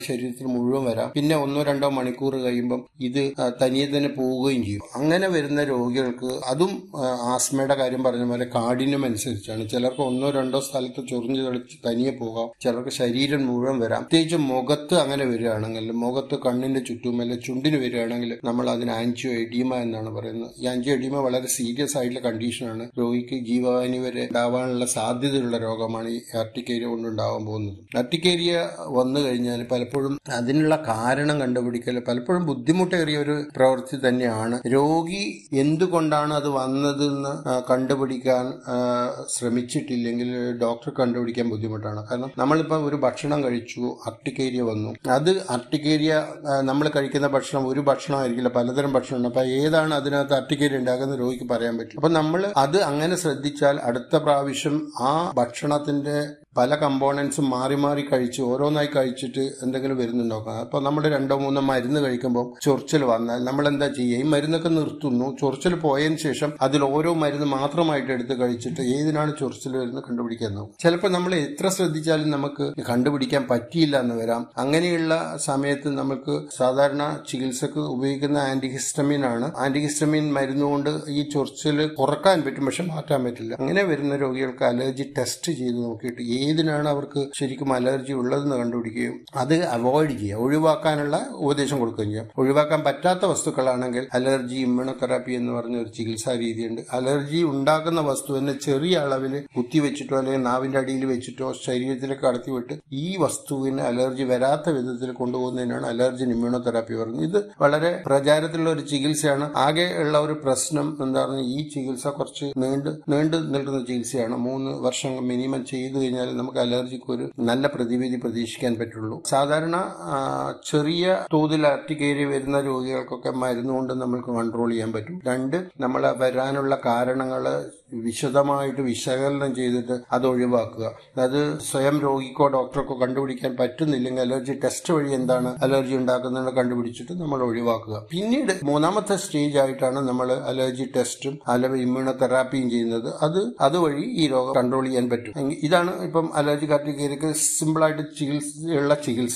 ശരീരത്തിൽ മുഴുവൻ വരാം പിന്നെ ഒന്നോ രണ്ടോ മണിക്കൂർ കഴിയുമ്പം ഇത് ആ, തനിയെ തന്നെ പോവുകയും ചെയ്യും അങ്ങനെ വരുന്ന രോഗികൾക്ക് അതും ആ, ആസ്മയുടെ കാര്യം പറഞ്ഞ പോലെ കാഠിന്യം അനുസരിച്ചാണ് ചിലർക്ക് ഒന്നോ രണ്ടോ സ്ഥലത്ത് ചൊറിഞ്ഞു തെളിച്ച് തനിയെ പോകാം ചിലർക്ക് ശരീരം മുഴുവൻ വരാം പ്രത്യേകിച്ച് മുഖത്ത് അങ്ങനെ വരികയാണെങ്കിൽ മുഖത്ത് കണ്ണിന്റെ ചുറ്റും അല്ലെ ചുണ്ടിന് വരികയാണെങ്കിൽ നമ്മൾ അതിന് ആൻജിയോ എഡീമ എന്നാണ് പറയുന്നത് ഈ ആൻജിയോ എഡീമ വളരെ സീരിയസ് ആയിട്ടുള്ള കണ്ടീഷനാണ് രോഗിക്ക് ജീവഹാനി വരെ ഉണ്ടാവാനുള്ള സാധ്യതയുള്ള രോഗമാണ് ഈ ആർട്ടിക്കേരിയ കൊണ്ട് ഉണ്ടാവാൻ പോകുന്നത് ആർട്ടിക്കേരിയ വന്നു കഴിഞ്ഞാൽ പലപ്പോഴും അതിനുള്ള കാരണം കണ്ടുപിടിക്കൽ പലപ്പോഴും ബുദ്ധിമുട്ടേറിയ ഒരു പ്രവൃത്തി തന്നെയാണ് രോഗി എന്തുകൊണ്ടാണ് അത് വന്നതെന്ന് ആ, കണ്ടുപിടിക്കാൻ ആ, ശ്രമിച്ചിട്ടില്ലെങ്കിൽ ഡോക്ടർ കണ്ടുപിടിക്കാൻ ബുദ്ധിമുട്ടാണ് കാരണം നമ്മളിപ്പോൾ ഒരു ഭക്ഷണം കഴിച്ചു അർട്ടിക്കേരിയ വന്നു അത് അർട്ടിക്കേരിയ നമ്മൾ കഴിക്കുന്ന ഭക്ഷണം ഒരു ഭക്ഷണമായിരിക്കില്ല പലതരം ഭക്ഷണമുണ്ട് അപ്പൊ ഏതാണ് അതിനകത്ത് അർട്ടിക്കേരിയ ഉണ്ടാക്കുന്ന രോഗിക്ക് പറയാൻ പറ്റും അപ്പൊ നമ്മൾ അത് അങ്ങനെ ശ്രദ്ധിച്ചാൽ അടുത്ത പ്രാവശ്യം ആ ഭക്ഷണത്തിന്റെ പല കമ്പോണൻസും മാറി മാറി കഴിച്ച് ഓരോന്നായി കഴിച്ചിട്ട് എന്തെങ്കിലും വരുന്നുണ്ടാക്കാം അപ്പൊ നമ്മൾ രണ്ടോ മൂന്നോ മരുന്ന് കഴിക്കുമ്പോൾ ചൊറിച്ചൽ വന്നാൽ നമ്മൾ എന്താ ചെയ്യുക ഈ മരുന്നൊക്കെ നിർത്തുന്നു ചൊറിച്ചൽ പോയതിനു ശേഷം അതിൽ ഓരോ മരുന്ന് മാത്രമായിട്ട് എടുത്ത് കഴിച്ചിട്ട് ഏതിനാണ് ചൊറിച്ചൽ വരുന്നത് കണ്ടുപിടിക്കാൻ നോക്കും ചിലപ്പോൾ നമ്മൾ എത്ര ശ്രദ്ധിച്ചാലും നമുക്ക് കണ്ടുപിടിക്കാൻ പറ്റിയില്ല എന്ന് വരാം അങ്ങനെയുള്ള സമയത്ത് നമുക്ക് സാധാരണ ചികിത്സക്ക് ഉപയോഗിക്കുന്ന ആന്റിഹിസ്റ്റമിൻ ആണ് ആന്റിഹിസ്റ്റമിൻ മരുന്നുകൊണ്ട് ഈ ചൊറിച്ചൽ കുറക്കാൻ പറ്റും പക്ഷെ മാറ്റാൻ പറ്റില്ല അങ്ങനെ വരുന്ന രോഗികൾക്ക് അലർജി ടെസ്റ്റ് ചെയ്ത് നോക്കിയിട്ട് ഏതിനാണ് അവർക്ക് ശരിക്കും അലർജി ഉള്ളതെന്ന് കണ്ടുപിടിക്കുകയും അത് അവോയ്ഡ് ചെയ്യുക ഒഴിവാക്കാനുള്ള ഉപദേശം കൊടുക്കുകയും ചെയ്യാം ഒഴിവാക്കാൻ പറ്റാത്ത വസ്തുക്കളാണെങ്കിൽ അലർജി ഇമ്മ്യൂണോതെറാപ്പി എന്ന് പറഞ്ഞ ഒരു ചികിത്സാ രീതിയുണ്ട് അലർജി ഉണ്ടാക്കുന്ന വസ്തുവിനെ ചെറിയ അളവിൽ കുത്തിവെച്ചിട്ടോ അല്ലെങ്കിൽ നാവിന്റെ അടിയിൽ വെച്ചിട്ടോ ശരീരത്തിലേക്ക് കടത്തിവിട്ട് ഈ വസ്തുവിന് അലർജി വരാത്ത വിധത്തിൽ കൊണ്ടുപോകുന്നതിനാണ് അലർജി ഇമ്മ്യൂണോതെറാപ്പി പറയുന്നത് ഇത് വളരെ പ്രചാരത്തിലുള്ള ഒരു ചികിത്സയാണ് ആകെ ഉള്ള ഒരു പ്രശ്നം എന്താണ് ഈ ചികിത്സ കുറച്ച് നീണ്ട് നീണ്ടു നിൽക്കുന്ന ചികിത്സയാണ് മൂന്ന് വർഷം മിനിമം ചെയ്തു കഴിഞ്ഞാൽ നമുക്ക് അലർജിക്ക് ഒരു നല്ല പ്രതിവിധി പ്രതീക്ഷിക്കാൻ പറ്റുള്ളൂ സാധാരണ ആ, ചെറിയ തോതിൽ അർട്ടിക്കേരി വരുന്ന രോഗികൾക്കൊക്കെ മരുന്നുകൊണ്ട് നമുക്ക് കൺട്രോൾ ചെയ്യാൻ പറ്റും രണ്ട് നമ്മൾ വരാനുള്ള കാരണങ്ങൾ വിശദമായിട്ട് വിശകലനം ചെയ്തിട്ട് അത് ഒഴിവാക്കുക അത് സ്വയം രോഗിക്കോ ഡോക്ടർക്കോ കണ്ടുപിടിക്കാൻ പറ്റുന്നില്ലെങ്കിൽ അലർജി ടെസ്റ്റ് വഴി എന്താണ് അലർജി ഉണ്ടാക്കുന്നത് കണ്ടുപിടിച്ചിട്ട് നമ്മൾ ഒഴിവാക്കുക പിന്നീട് മൂന്നാമത്തെ സ്റ്റേജ് ആയിട്ടാണ് നമ്മൾ അലർജി ടെസ്റ്റും അല്ലെങ്കിൽ ഇമ്മ്യൂണോതെറാപ്പിയും ചെയ്യുന്നത് അത് അതുവഴി ഈ രോഗം കൺട്രോൾ ചെയ്യാൻ പറ്റും എങ്കി- ഇതാണ് ഇപ്പം അലർജി കാർട്ടിക്കേരിക്ക് സിമ്പിളായിട്ട് ചികിത്സയുള്ള ചികിത്സ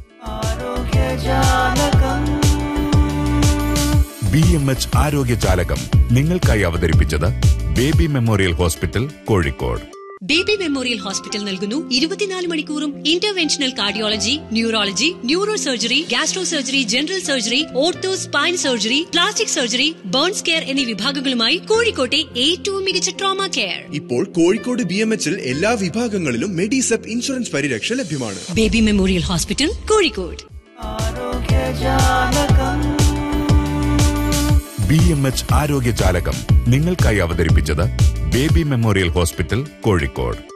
ബി എം എച്ച് ആരോഗ്യജാലകം നിങ്ങൾക്കായി അവതരിപ്പിച്ചത് baby memorial hospital Kozhikode baby memorial hospital നൽകുന്നു ഇരുപത്തിനാല് മണിക്കൂറും interventional cardiology neurology neuro surgery gastro surgery general surgery ortho spine surgery plastic surgery burns care എന്നീ വിഭാഗങ്ങളുമായി കോഴിക്കോട്ടെ ഏറ്റവും മികച്ച ട്രോമ കെയർ ഇപ്പോൾ കോഴിക്കോട് ബി എം എച്ചിൽ എല്ലാ വിഭാഗങ്ങളിലും മെഡിസെപ്പ് ഇൻഷുറൻസ് പരിരക്ഷ ലഭ്യമാണ് baby memorial hospital Kozhikode B M H ആരോഗ്യജാലകം നിങ്ങൾക്കായി അവതരിപ്പിച്ചത് ബേബി മെമ്മോറിയൽ ഹോസ്പിറ്റൽ കോഴിക്കോട്